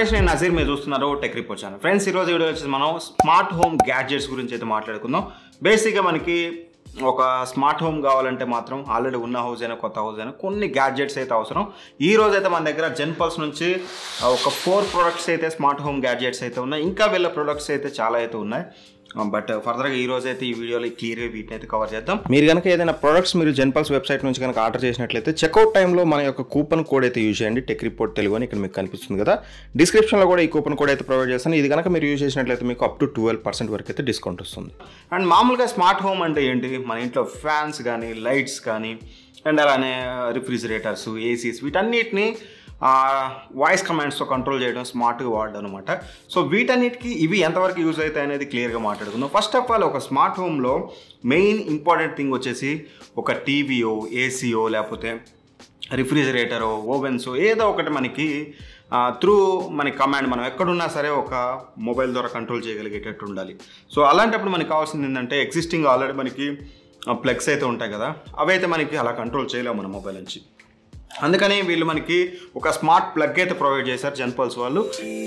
రమేష్ నేను నజీర్ మీరు చూస్తున్నారు టెక్ రిపోర్ట్ ఛానల్ ఫ్రెండ్స్ ఈరోజు వీడియో వచ్చేసి మనం స్మార్ట్ హోమ్ గ్యాడ్జెట్స్ గురించి అయితే మాట్లాడుకుందాం బేసిక్గా మనకి ఒక స్మార్ట్ హోమ్ కావాలంటే మాత్రం ఆల్రెడీ ఉన్న హౌస్ అయినా కొత్త హౌస్ అయినా కొన్ని గ్యాడ్జెట్స్ అయితే అవసరం ఈ రోజు అయితే మన దగ్గర జెన్పల్స్ నుంచి ఆ, ఒక ఫోర్ ప్రొడక్ట్స్ అయితే స్మార్ట్ హోమ్ గ్యాడ్జెట్స్ అయితే ఉన్నాయి ఇంకా వీళ్ళ ప్రొడక్ట్స్ అయితే చాలా అయితే ఉన్నాయి బట్ ఫర్దర్గా ఈ రోజు అయితే ఈ వీడియోలో క్లియర్గా వీటిని అయితే కవర్ చేద్దాం మీరు కనుక ఏదైనా ప్రొడక్ట్స్ మీరు జెన్పల్స్ వెబ్సైట్ నుంచి కనుక ఆర్డర్ చేసినట్లయితే చెక్అవుట్ టైంలో మన యొక్క కూపన్ కోడ్ అయితే యూజ్ చేయండి టెక్ రిపోర్ట్ తెలుగు అని ఇక్కడ మీకు కనిపిస్తుంది కదా డిస్క్రిప్షన్లో కూడా ఈ కూపన్ కోడ్ అయితే ప్రొవైడ్ చేస్తాను ఇది కనుక మీరు యూజ్ చేసినట్లయితే మీకు అప్ టు ట్వెల్వ్ పర్సెంట్ వరకు అయితే డిస్కౌంట్ వస్తుంది అండ్ మామూలుగా స్మార్ట్ హోమ్ అంటే ఏంటి మన ఇంట్లో ఫ్యాన్స్ కానీ లైట్స్ కానీ అండ్ అలానే రిఫ్రిజిరేటర్స్ ఏసీస్ వీటన్నిటిని వాయిస్ కమాండ్స్తో కంట్రోల్ చేయడం స్మార్ట్గా వాడడం అనమాట సో వీటన్నిటికి ఇవి ఎంతవరకు యూజ్ అవుతాయి అనేది క్లియర్గా మాట్లాడుకుందాం ఫస్ట్ ఆఫ్ ఆల్ ఒక స్మార్ట్ హోమ్లో మెయిన్ ఇంపార్టెంట్ థింగ్ వచ్చేసి ఒక టీవీయో ఏసీయో లేకపోతే రిఫ్రిజిరేటరో ఓవెన్స్ ఏదో ఒకటి మనకి త్రూ మన కమాండ్ మనం ఎక్కడున్నా సరే ఒక మొబైల్ ద్వారా కంట్రోల్ చేయగలిగేటట్టు ఉండాలి సో అలాంటప్పుడు మనకి కావాల్సింది ఏంటంటే ఎగ్జిస్టింగ్ ఆల్రెడీ మనకి ప్లగ్స్ అయితే ఉంటాయి కదా అవైతే మనకి అలా కంట్రోల్ చేయలేము మన మొబైల్ నుంచి అందుకని వీళ్ళు మనకి ఒక స్మార్ట్ ప్లగ్ అయితే ప్రొవైడ్ చేశారు జన్పల్స్ వాళ్ళు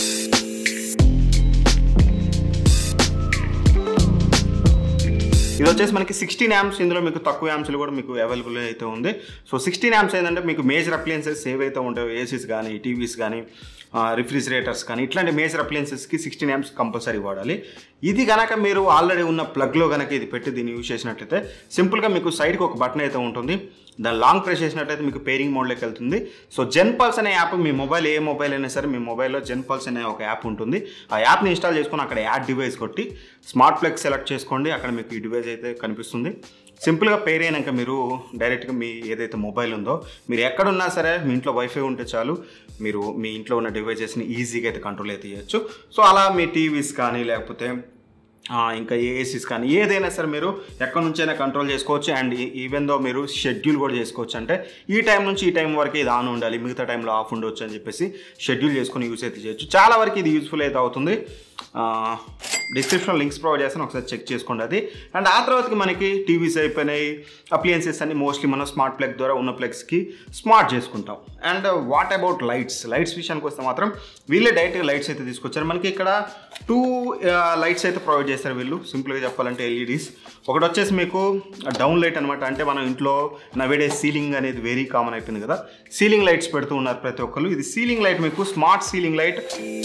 ఇది వచ్చేసి మనకి సిక్స్టీన్ యామ్స్ ఇందులో మీకు తక్కువ యామ్స్లు కూడా మీకు అవైలబుల్ అయితే ఉంది సో సిక్స్టీన్ యామ్స్ ఏంటంటే మీకు మేజర్ అప్లయన్సెస్ ఏవైతే ఉంటాయో ఏసీస్ కానీ టీవీస్ కానీ రిఫ్రిజిరేటర్స్ కానీ ఇట్లాంటి మేజర్ అప్లయన్సెస్కి సిక్స్టీన్ యామ్స్ కంపల్సరీ వాడాలి ఇది కనుక మీరు ఆల్రెడీ ఉన్న ప్లగ్లో కనుక ఇది పెట్టి దీన్ని యూజ్ చేసినట్లయితే సింపుల్గా మీకు సైడ్కి ఒక బటన్ అయితే ఉంటుంది దాన్ని లాంగ్ ప్రెస్ చేసినట్లయితే మీకు పేరింగ్ మోడ్లోకి వెళ్తుంది సో జెన్ పల్స్ అనే యాప్ మీ మొబైల్ ఏ మొబైల్ అయినా సరే మీ మొబైల్లో జెన్ పల్స్ అనే ఒక యాప్ ఉంటుంది ఆ యాప్ని ఇన్స్టాల్ చేసుకొని అక్కడ యాడ్ డివైస్ కొట్టి స్మార్ట్ ప్లగ్ సెలెక్ట్ చేసుకోండి అక్కడ మీకు ఈ డివైస్ అయితే కనిపిస్తుంది సింపుల్గా పేర్ అయినాక మీరు డైరెక్ట్గా మీ ఏదైతే మొబైల్ ఉందో మీరు ఎక్కడున్నా సరే మీ ఇంట్లో వైఫై ఉంటే చాలు మీరు మీ ఇంట్లో ఉన్న డివైజెస్ని ఈజీగా అయితే కంట్రోల్ అయితే చేయొచ్చు సో అలా మీ టీవీస్ కానీ లేకపోతే ఆ, ఇంకా ఏసీస్ కానీ ఏదైనా సరే మీరు ఎక్కడి నుంచైనా కంట్రోల్ చేసుకోవచ్చు అండ్ ఈవెన్ దో మీరు షెడ్యూల్ కూడా చేసుకోవచ్చు అంటే ఈ టైం నుంచి ఈ టైం వరకు ఇది ఆన్ ఉండాలి మిగతా టైంలో ఆఫ్ ఉండొచ్చు అని చెప్పేసి షెడ్యూల్ చేసుకొని యూస్ అయితే చేయొచ్చు చాలా వరకు ఇది యూస్ఫుల్ అయితే అవుతుంది డిస్క్రిప్షన్ లింక్స్ ప్రొవైడ్ చేస్తాను ఒకసారి చెక్ చేసుకోండి అది అండ్ ఆ తర్వాతకి మనకి టీవీస్ అయిపోయినాయి అప్లియన్సెస్ అన్ని మోస్ట్లీ మనం స్మార్ట్ ప్లగ్ ద్వారా ఉన్న ప్లగ్స్కి స్మార్ట్ చేసుకుంటాం and what about lights lights విషయానికి వస్తే మాత్రం వీళ్ళే డైరెక్ట్గా లైట్స్ అయితే తీసుకొచ్చారు మనకి ఇక్కడ టూ లైట్స్ అయితే ప్రొవైడ్ చేస్తారు వీళ్ళు సింపుల్గా చెప్పాలంటే ఎల్ఈడీస్ ఒకటి వచ్చేసి మీకు డౌన్ లైట్ అనమాట అంటే మనం ఇంట్లో నవేడే సీలింగ్ అనేది వెరీ కామన్ అయిపోయింది కదా సీలింగ్ లైట్స్ పెడుతూ ఉన్నారు ప్రతి ఒక్కరు ఇది సీలింగ్ లైట్ మీకు స్మార్ట్ సీలింగ్ లైట్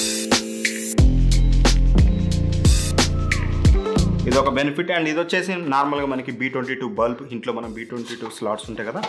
ఇది ఒక బెనిఫిట్ అండ్ ఇది వచ్చేసి నార్మల్గా మనకి బీ ట్వంటీ టూ బల్బ్ ఇంట్లో మనం బీ ట్వంటీ టూ స్లాట్స్ ఉంటాయి కదా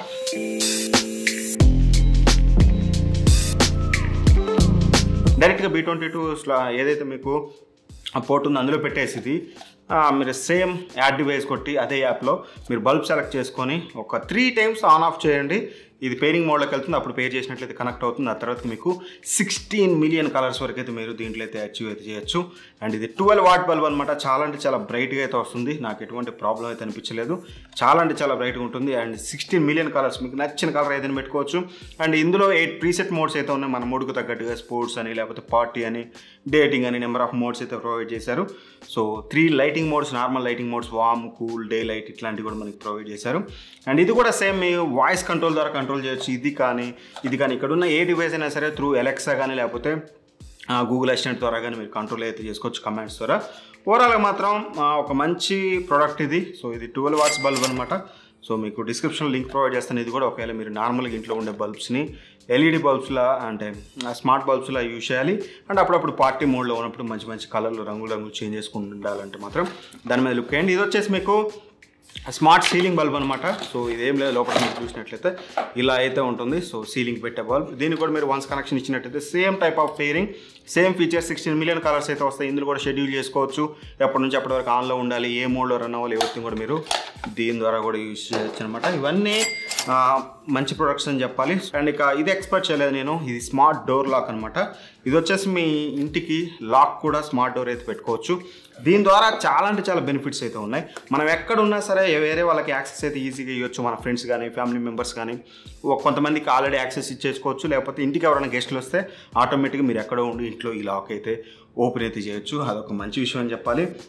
డైరెక్ట్గా బీ ట్వంటీ టూ స్లా ఏదైతే మీకు ఆ పోర్ట్ ఉందో అందులో పెట్టేసి ఇది ఆ, మీరు సేమ్ యాడ్ డివైస్ కొట్టి అదే యాప్లో మీరు బల్బ్ సెలెక్ట్ చేసుకొని ఒక త్రీ టైమ్స్ ఆన్ ఆఫ్ చేయండి ఇది పేరింగ్ మోడ్లోకి వెళ్తుంది అప్పుడు పే చేసినట్లయితే కనెక్ట్ అవుతుంది ఆ తర్వాత మీకు సిక్స్టీన్ మిలియన్ కలర్స్ వరకు అయితే మీరు దీంట్లో అయితే అచీవ్ అయితే చేయొచ్చు అండ్ ఇది ట్వెల్వ్ వాట్ బల్బ్ అనమాట చాలా అంటే చాలా బ్రైట్గా అయితే వస్తుంది నాకు ఎటువంటి ప్రాబ్లం అయితే అనిపించలేదు చాలా అంటే చాలా బ్రైట్గా ఉంటుంది అండ్ సిక్స్టీన్ మిలియన్ కలర్స్ మీకు నచ్చిన కలర్ ఏదైనా పెట్టుకోవచ్చు అండ్ ఇందులో ఎయిట్ ప్రీసెట్ మోడ్స్ అయితే ఉన్నాయి మన మూడుకు తగ్గట్టుగా స్పోర్ట్స్ అని లేకపోతే పార్టీ అని డేటింగ్ అని నెంబర్ ఆఫ్ మోడ్స్ అయితే ప్రొవైడ్ చేశారు so three lighting modes normal lighting modes warm cool day light ఇట్లాంటివి కూడా మనకి ప్రొవైడ్ చేశారు అండ్ ఇది కూడా సేమ్ మీ వాయిస్ కంట్రోల్ ద్వారా కంట్రోల్ చేయొచ్చు ఇది కానీ ఇది కానీ ఇక్కడ ఉన్న ఏ డివైస్ అయినా సరే త్రూ ఎలక్సా కానీ లేకపోతే గూగుల్ అసిస్టెంట్ ద్వారా కానీ మీరు కంట్రోల్ అయితే చేసుకోవచ్చు కమాండ్స్ ద్వారా ఓవరాల్గా మాత్రం ఆ, ఒక మంచి ప్రోడక్ట్ ఇది సో ఇది ట్వెల్వ్ వాట్స్ బల్బ్ అనమాట సో మీకు డిస్క్రిప్షన్ లింక్ ప్రొవైడ్ చేస్తాను ఇది కూడా ఒకవేళ మీరు నార్మల్గా ఇంట్లో ఉండే బల్బ్స్ని ఎల్ఈడి బల్బ్స్లా అంటే స్మార్ట్ బల్బ్స్లా యూజ్ చేయాలి అండ్ అప్పుడప్పుడు పార్టీ మోడ్లో ఉన్నప్పుడు మంచి మంచి కలర్లు రంగులు రంగులు చేంజ్ చేసుకుంటూ ఉండాలంటే మాత్రం దాని మీద లుక్ చేయండి ఇది వచ్చేసి మీకు స్మార్ట్ సీలింగ్ బల్బ్ అనమాట సో ఇదేం లేదు లోపల మీరు చూసినట్లయితే ఇలా అయితే ఉంటుంది సో సీలింగ్ పెట్టే బల్బ్ దీనికి కూడా మీరు వన్స్ కనెక్షన్ ఇచ్చినట్లయితే same type of pairing same features sixteen million colours అయితే వస్తాయి ఇందులో కూడా షెడ్యూల్ చేసుకోవచ్చు ఎప్పటి నుంచి అప్పటి వరకు ఆన్లో ఉండాలి ఏ మోడ్లో రన్ అవ్వాలి ఎవరిని కూడా మీరు దీని ద్వారా కూడా యూజ్ చేయొచ్చు అనమాట ఇవన్నీ ఆ, మంచి ప్రొడక్ట్స్ అని చెప్పాలి అండ్ ఇక ఇది ఎక్స్పెక్ట్ చేయలేదు నేను ఇది స్మార్ట్ డోర్ లాక్ అనమాట ఇది వచ్చేసి మీ ఇంటికి లాక్ కూడా స్మార్ట్ డోర్ అయితే పెట్టుకోవచ్చు దీని ద్వారా చాలా అంటే చాలా బెనిఫిట్స్ అయితే ఉన్నాయి మనం ఎక్కడ ఉన్నా సరే వేరే వాళ్ళకి యాక్సెస్ అయితే ఈజీగా ఇవ్వచ్చు మన ఫ్రెండ్స్ కానీ ఫ్యామిలీ మెంబర్స్ కానీ ఒక కొంతమందికి ఆల్రెడీ యాక్సెస్ ఇచ్చేసుకోవచ్చు లేకపోతే ఇంటికి ఎవరైనా గెస్ట్లు వస్తే ఆటోమేటిక్గా మీరు ఎక్కడో ఉండి ఇంట్లో ఈ లాక్ అయితే ఓపెన్ అయితే చేయొచ్చు అదొక మంచి విషయం అని చెప్పాలి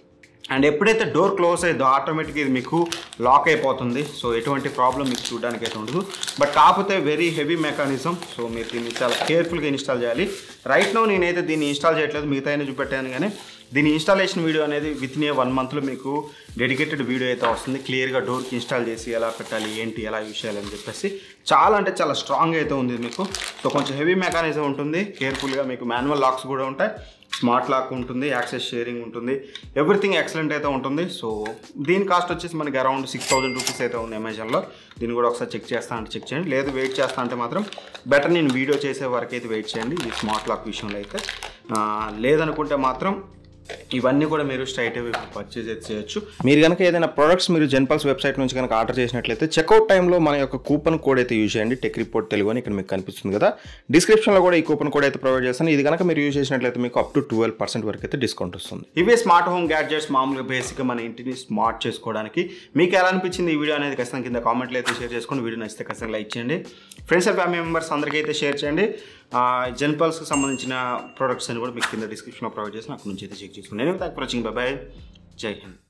అండ్ ఎప్పుడైతే డోర్ క్లోజ్ అయ్యిందో ఆటోమేటిక్గా ఇది మీకు లాక్ అయిపోతుంది సో ఎటువంటి ప్రాబ్లం మీకు చూడడానికి అయితే ఉండదు బట్ కాకపోతే వెరీ హెవీ మెకానిజం సో మీరు దీన్ని చాలా కేర్ఫుల్గా ఇన్స్టాల్ చేయాలి రైట్ నో నేనైతే దీన్ని ఇన్స్టాల్ చేయట్లేదు మిగతా అయినా చూపెట్టాను కానీ దీని ఇన్స్టాలేషన్ వీడియో అనేది విత్ ఇన్ ఏ వన్ మంత్లో మీకు డెడికేటెడ్ వీడియో అయితే వస్తుంది క్లియర్గా డోర్కి ఇన్స్టాల్ చేసి ఎలా పెట్టాలి ఏంటి ఎలా యూస్ చేయాలి అని చెప్పేసి చాలా అంటే చాలా స్ట్రాంగ్ అయితే ఉంది మీకు సో కొంచెం హెవీ మెకానిజం ఉంటుంది కేర్ఫుల్గా మీకు మాన్యువల్ లాక్స్ కూడా ఉంటాయి స్మార్ట్ లాక్ ఉంటుంది యాక్సెస్ షేరింగ్ ఉంటుంది ఎవ్రీథింగ్ ఎక్సలెంట్ అయితే ఉంటుంది సో దీని కాస్ట్ వచ్చేసి మనకి అరౌండ్ సిక్స్ థౌసండ్ రూపీస్ అయితే ఉంది అమెజాన్లో దీన్ని కూడా ఒకసారి చెక్ చేస్తా అంటే చెక్ చేయండి లేదు వెయిట్ చేస్తా అంటే మాత్రం బెటర్ నేను వీడియో చేసే వరకు అయితే వెయిట్ చేయండి ఈ స్మార్ట్ లాక్ విషయంలో అయితే ఆ, లేదనుకుంటే మాత్రం ఇవన్నీ కూడా మీరు స్ట్రైట్ అవే పర్చేజ్ అయితే చేయొచ్చు మీరు కనుక ఏదైనా ప్రొడక్ట్స్ మీరు జెన్పల్స్ వెబ్సైట్ నుంచి కనుక ఆర్డర్ చేసినట్లయితే చెక్అవుట్ టైంలో మన యొక్క కూపన్ కోడ్ అయితే యూజ్ చేయండి టెక్ రిపోర్ట్ తెలుగు అని ఇక్కడ మీకు కనిపిస్తుంది కదా డిస్క్రిప్షన్లో కూడా ఈ కూపన్ కోడ్ అయితే ప్రొవైడ్ చేస్తాను ఇది కనుక మీరు యూజ్ చేసినట్లయితే మీకు అప్ టు ట్వెల్వ్ పర్సెంట్ వరకు అయితే డిస్కౌంట్ వస్తుంది ఇవే స్మార్ట్ హోమ్ గ్యాడ్జెట్స్ మామూలుగా బేసిక్గా మన ఇంటిని స్మార్ట్ చేసుకోవడానికి మీకు ఎలా అనిపించింది ఈ వీడియో అనేది ఖచ్చితంగా కింద కామెంట్లో అయితే షేర్ చేసుకోండి వీడియో నచ్చితే ఖచ్చితంగా లైక్ చేయండి ఫ్రెండ్స్ అండ్ ఫ్యామిలీ మెంబర్స్ అందరికీ అయితే షేర్ చేయండి జెన్పల్స్కి సంబంధించిన ప్రొడక్ట్స్ అని కూడా మీకు కింద డిస్క్రిప్షన్లో ప్రొవైడ్ చేసి నాకు నుంచి అయితే చెక్ చేసుకోండి నేను థ్యాంక్ ఫర్ వాచింగ్ బాయ్ జై హింద్